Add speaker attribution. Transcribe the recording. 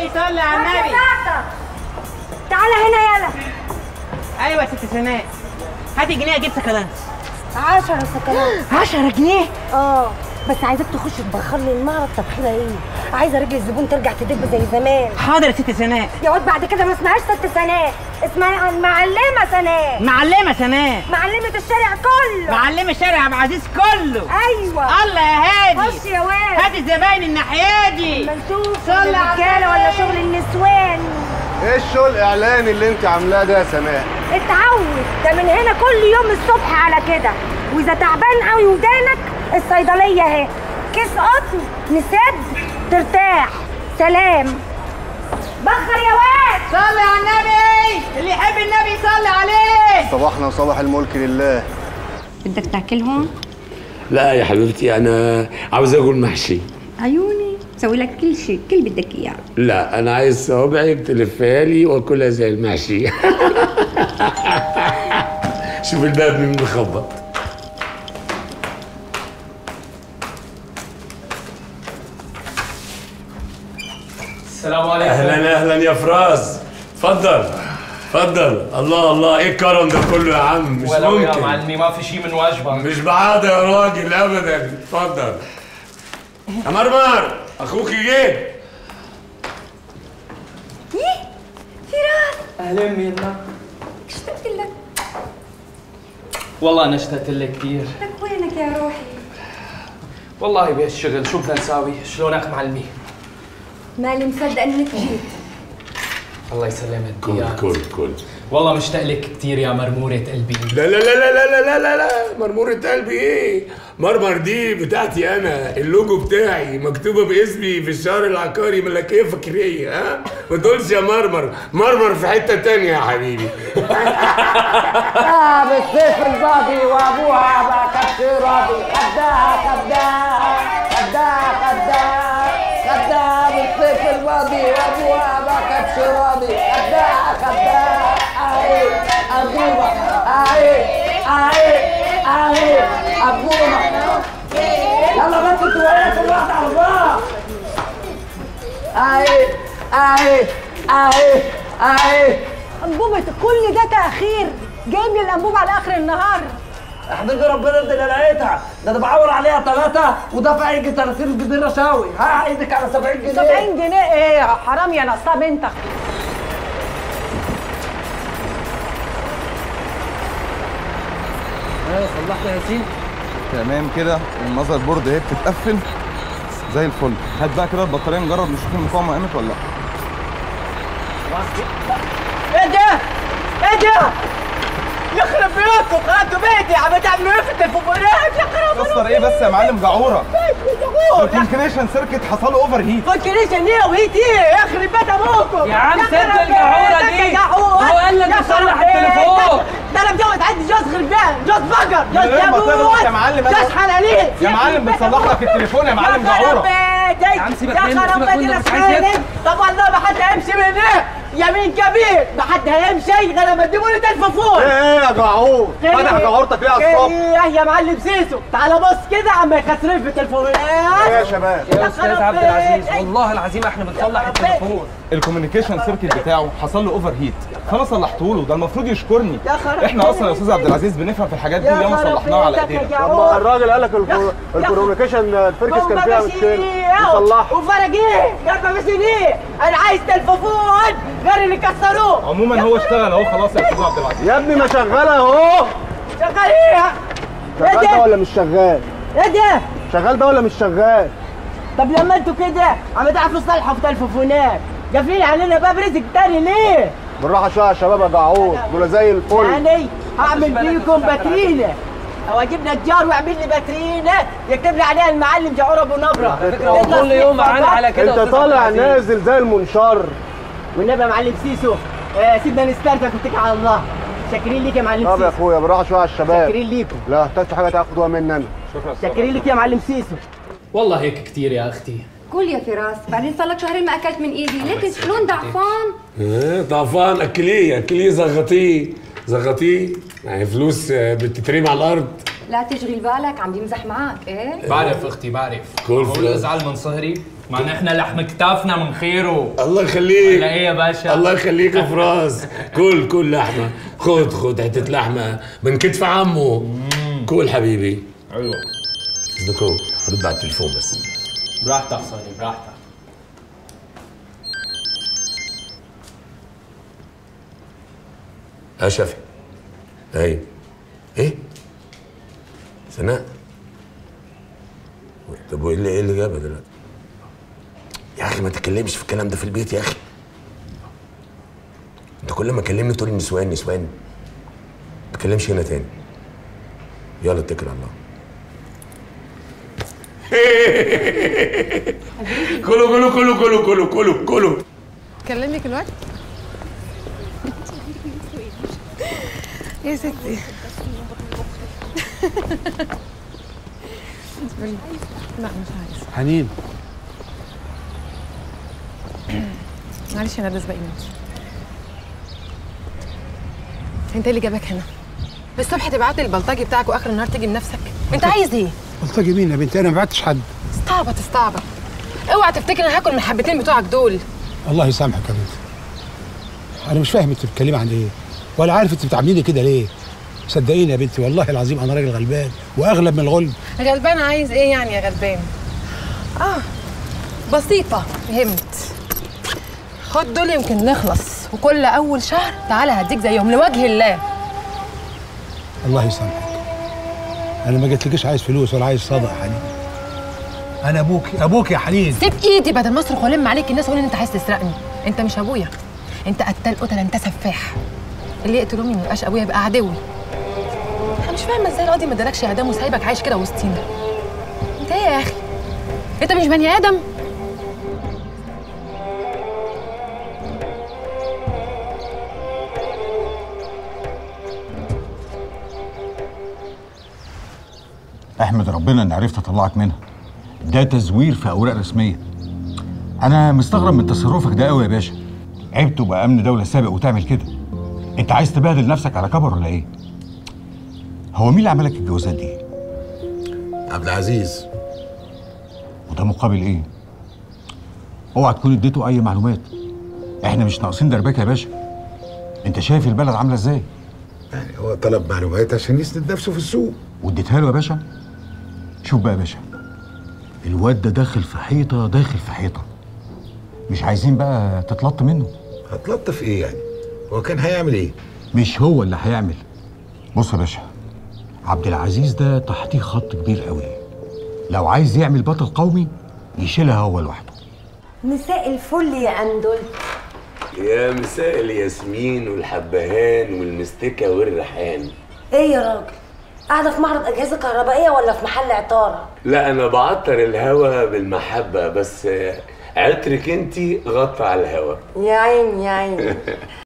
Speaker 1: النبي صلي على النبي
Speaker 2: تعالى هنا يلا
Speaker 1: ايوه يا ست سناء هاتي جنيه اجيب سكالانس
Speaker 2: 10 سكرات
Speaker 1: 10 جنيه
Speaker 2: اه بس عايزاك تخش تبخر لي المعرض تبخيره ايه عايزه رجل الزبون ترجع تدب زي زمان
Speaker 1: حاضر يا ست سناء
Speaker 2: يا واد بعد كده ما اسمهاش ست سناء اسمها المعلمه سناء
Speaker 1: معلمه سناء
Speaker 2: معلمه الشارع كله
Speaker 1: معلمه شارع عبد العزيز كله
Speaker 2: ايوه
Speaker 1: الله يا هادي
Speaker 2: خش يا واد
Speaker 1: هات الزباين الناحيه دي
Speaker 2: ما نشوف
Speaker 1: صلي على
Speaker 2: الرجاله ولا شغل النسوان
Speaker 3: ايه الشو الاعلاني اللي انت عاملاه ده يا سماح
Speaker 2: اتعود ده من هنا كل يوم الصبح على كده واذا تعبان قوي ودانك الصيدليه اهي كيس قطن نسد ترتاح سلام بخر يا واد
Speaker 1: صلي على النبي اللي يحب النبي يصلي عليه
Speaker 3: صباحنا وصباح الملك لله
Speaker 4: بدك تاكلهم؟
Speaker 5: لا يا حبيبتي انا عاوز اكل محشي
Speaker 4: عيوني سوي لك كل شيء كل بدك اياه
Speaker 5: لا انا عايز صوابعي تلفها لي واكلها زي المحشي شوف الباب مين بيخبط
Speaker 6: السلام عليكم
Speaker 5: اهلا اهلا يا فراس اتفضل اتفضل الله الله ايه الكرم ده كله يا عم مش
Speaker 6: ولو يا
Speaker 5: ممكن
Speaker 6: معلمي ما في شيء من واجبك
Speaker 5: مش بعاد يا راجل ابدا اتفضل يا مرمر اخوك جه
Speaker 6: اهلا مينا
Speaker 4: اشتقت لك
Speaker 6: والله انا اشتقت لك كثير
Speaker 4: لك وينك يا روحي
Speaker 6: والله بهالشغل شو بدنا نساوي شلونك معلمي
Speaker 4: مالي مصدق انك جيت
Speaker 6: الله يسلمك
Speaker 5: كل
Speaker 6: يا
Speaker 5: كل كل
Speaker 6: والله مشتاق لك كثير يا مرمورة قلبي
Speaker 5: لا لا لا لا لا لا لا لا مرمورة قلبي ايه مرمر دي بتاعتي انا اللوجو بتاعي مكتوبة باسمي في الشهر العقاري ملكية فكرية ها ما تقولش يا مرمر مرمر في حتة تانية يا حبيبي
Speaker 1: آه بالسيف الباضي وابوها ما كانش راضي خداها خداها خداها خداها خداها بالسيف الباضي وابوها ما كانش راضي خداها خداها اهي ابوها اهي اهي اهي ابوها يلا بس انتوا وياك كل واحد على بعض اهي اهي اهي اهي
Speaker 2: انبوبه كل ده تاخير جايب لي الانبوبه على اخر النهار
Speaker 1: احمد ربنا اللي لقيتها ده انا بعور عليها ثلاثة ودافع يجي 30 جنيه رشاوي ها ايدك على 70 جنيه
Speaker 2: 70 جنيه ايه يا حرام يا نصاب انت
Speaker 7: تمام كده المذر بورد اهي بتتقفل زي الفل هات بقى كده البطاريه نجرب نشوف المقاومه قامت ولا لا
Speaker 1: ايه ده؟ ايه ده؟ يخرب بيوتكم خدتوا بيتي عم تعملوا ايه في التليفونات يا خراب
Speaker 7: كسر ايه بس يا معلم جعوره الكونكريشن سيركت حصل له اوفر هيت
Speaker 1: فكريش ايه وهيت ايه يخرب بيت ابوكم
Speaker 6: يا عم سد
Speaker 1: خرب
Speaker 6: الجعورة
Speaker 1: بيتك
Speaker 6: دي.
Speaker 1: يا جعورة.
Speaker 6: هو قال لك
Speaker 1: يا
Speaker 6: تصلح
Speaker 1: خرب
Speaker 6: التليفون.
Speaker 1: بيتك. ده انا مجوز عندي جوز غربان جوز بقر جوز
Speaker 7: من غير ما تغلط
Speaker 1: يابوت
Speaker 7: يا معلم، أنا-
Speaker 1: جوز حلاليل
Speaker 7: يا معلم بتصلح لك التليفون يا معلم جعوره
Speaker 1: يا
Speaker 6: عم سيبك
Speaker 1: يا
Speaker 6: منه،
Speaker 1: خرب
Speaker 6: سيبك
Speaker 1: بيت
Speaker 6: منه، بس عايز
Speaker 1: الاسنان طب والله ما حد هيمشي من هنا يمين كبير ما حد هيمشي غير لما تجيبوا لي تلفزيون
Speaker 3: ايه يا جعور فتح جعورتك ليه على الصبح
Speaker 1: ايه يا معلم سيسو تعال بص كده عم يخسرين في التليفونات
Speaker 3: ايه يا شباب
Speaker 6: يا استاذ عبد العزيز والله العظيم احنا بنصلح التليفون
Speaker 7: الكوميونيكيشن سيركت بتاعه حصل له اوفر هيت فانا صلحته له ده المفروض يشكرني
Speaker 1: يا خراب
Speaker 7: احنا اصلا يا استاذ عبد العزيز بنفهم في الحاجات دي وياما صلحناها على ايدينا
Speaker 3: لما الراجل قال لك الكوميونيكيشن الفركس كان فيها مشكله يصلحها
Speaker 1: وفرجيه جنب مسينيه انا عايز تلفزيون غير اللي كسروه
Speaker 7: عموما هو اشتغل اهو خلاص يا استاذ عبد العزيز
Speaker 3: يا ابني ما شغاله اهو
Speaker 1: شغال ايه
Speaker 3: شغال
Speaker 1: ايه
Speaker 3: ده
Speaker 1: ده
Speaker 3: ولا مش شغال
Speaker 1: ايه ده
Speaker 3: شغال ده ولا مش شغال
Speaker 1: طب لما انتوا كده عم تعرفوا تصلحوا في تلفزيونات قافلين علينا باب رزق تاني ليه؟
Speaker 3: بالراحه شويه يا شباب يا جعور دول زي الفل
Speaker 1: يعني هعمل فيكم باترينا او اجيب نجار ويعمل لي باترينا يكتب لي عليها المعلم جعور ابو نبره
Speaker 6: فكرة هو كل يوم معانا على كده يا
Speaker 3: انت
Speaker 6: أستاذ
Speaker 3: طالع
Speaker 6: عبد العزيز.
Speaker 3: نازل زي المنشار
Speaker 1: والنبي يا معلم سيسو آه سيبنا نسترزق واتكل على الله شاكرين ليك يا معلم
Speaker 3: طب يا
Speaker 1: سيسو
Speaker 3: اخويا بالراحه شويه على الشباب
Speaker 1: شاكرين ليكم
Speaker 3: لا احتجت حاجه تاخدوها مني انا
Speaker 1: شاكرين لك يا معلم سيسو
Speaker 6: والله هيك كثير يا اختي
Speaker 4: كل يا فراس بعدين صار لك شهرين ما اكلت من ايدي ليك شلون ضعفان
Speaker 5: اه ضعفان اكليه اكليه زغطيه زغطيه يعني فلوس آه، بتترمي على الارض
Speaker 4: لا تشغل بالك عم يمزح معك ايه
Speaker 6: بعرف اختي بعرف
Speaker 5: كل
Speaker 6: معقول
Speaker 5: فراس.
Speaker 6: ازعل من صهري مع نحن لحم كتافنا من خيره
Speaker 5: الله يخليك
Speaker 6: ولا ايه يا باشا
Speaker 5: الله يخليك يا فراس كل كل لحمه خد خد حته لحمه من كتف عمه كل حبيبي
Speaker 6: ايوه
Speaker 5: اصدقوا رد على التليفون بس
Speaker 6: براحتك صهري براحتك
Speaker 5: اه شافي ايوه ايه سناء طب وايه اللي ايه اللي جابها دلوقتي يا اخي ما تتكلمش في الكلام ده في البيت يا اخي انت كل ما كلمني تقول لي نسوان نسوان ما تتكلمش هنا تاني يلا اتكل على الله كله كله كله كله كله كله كله
Speaker 8: كلمك الوقت يا ستي لا مش عايز
Speaker 3: حنين
Speaker 8: معلش انا بسبق انت انت اللي جابك هنا الصبح تبعت لي البلطجي بتاعك واخر النهار تيجي بنفسك انت عايز ايه
Speaker 9: بلطجي مين يا بنتي انا ما بعتش حد
Speaker 8: استعبط استعبط اوعى تفتكر انا هاكل من الحبتين بتوعك دول
Speaker 9: الله يسامحك يا بنتي انا مش فاهم انت بتتكلمي عن ايه ولا عارف انت بتعامليني كده ليه صدقيني يا بنتي والله العظيم انا راجل غلبان واغلب من الغلب
Speaker 8: غلبان عايز ايه يعني يا غلبان اه بسيطة فهمت خد دول يمكن نخلص وكل اول شهر تعالى هديك زيهم لوجه الله
Speaker 9: الله يسامحك انا ما جيتلكيش عايز فلوس ولا عايز صدق يا حنين انا ابوك ابوك يا حنين
Speaker 8: سيب ايدي بدل ما اصرخ والم عليك الناس يقولوا ان انت عايز تسرقني انت مش ابويا انت قتال قتل انت سفاح اللي يقتل امي ما يبقاش ابويا يبقى عدوي انا مش فاهمه ازاي القاضي ما ادالكش اعدام وسايبك عايش كده وسطينا انت ايه يا اخي انت مش بني ادم
Speaker 10: احمد ربنا اني عرفت اطلعك منها ده تزوير في اوراق رسميه انا مستغرب من تصرفك ده قوي يا باشا عيب تبقى امن دوله سابق وتعمل كده انت عايز تبهدل نفسك على كبر ولا ايه هو مين اللي عمل لك الجوازات دي
Speaker 5: عبد العزيز
Speaker 10: وده مقابل ايه اوعى تكون اديته اي معلومات احنا مش ناقصين دربكه يا باشا انت شايف البلد عامله ازاي
Speaker 11: يعني هو طلب معلومات عشان يسند نفسه في السوق
Speaker 10: واديتها له يا باشا شوف بقى يا باشا الواد ده داخل في حيطه داخل في حيطه مش عايزين بقى تتلط منه
Speaker 11: هتلطف ايه يعني هو كان هيعمل ايه
Speaker 10: مش هو اللي هيعمل بص يا باشا عبد العزيز ده تحتيه خط كبير قوي لو عايز يعمل بطل قومي يشيلها هو لوحده
Speaker 2: مساء الفل يا اندول
Speaker 5: يا مساء الياسمين والحبهان والمستكه والريحان
Speaker 2: ايه يا راجل قاعده في معرض اجهزه كهربائيه ولا في محل عطاره
Speaker 5: لا انا بعطر الهوا بالمحبه بس عطرك انتي غطى على الهوا
Speaker 2: يا عيني يا عيني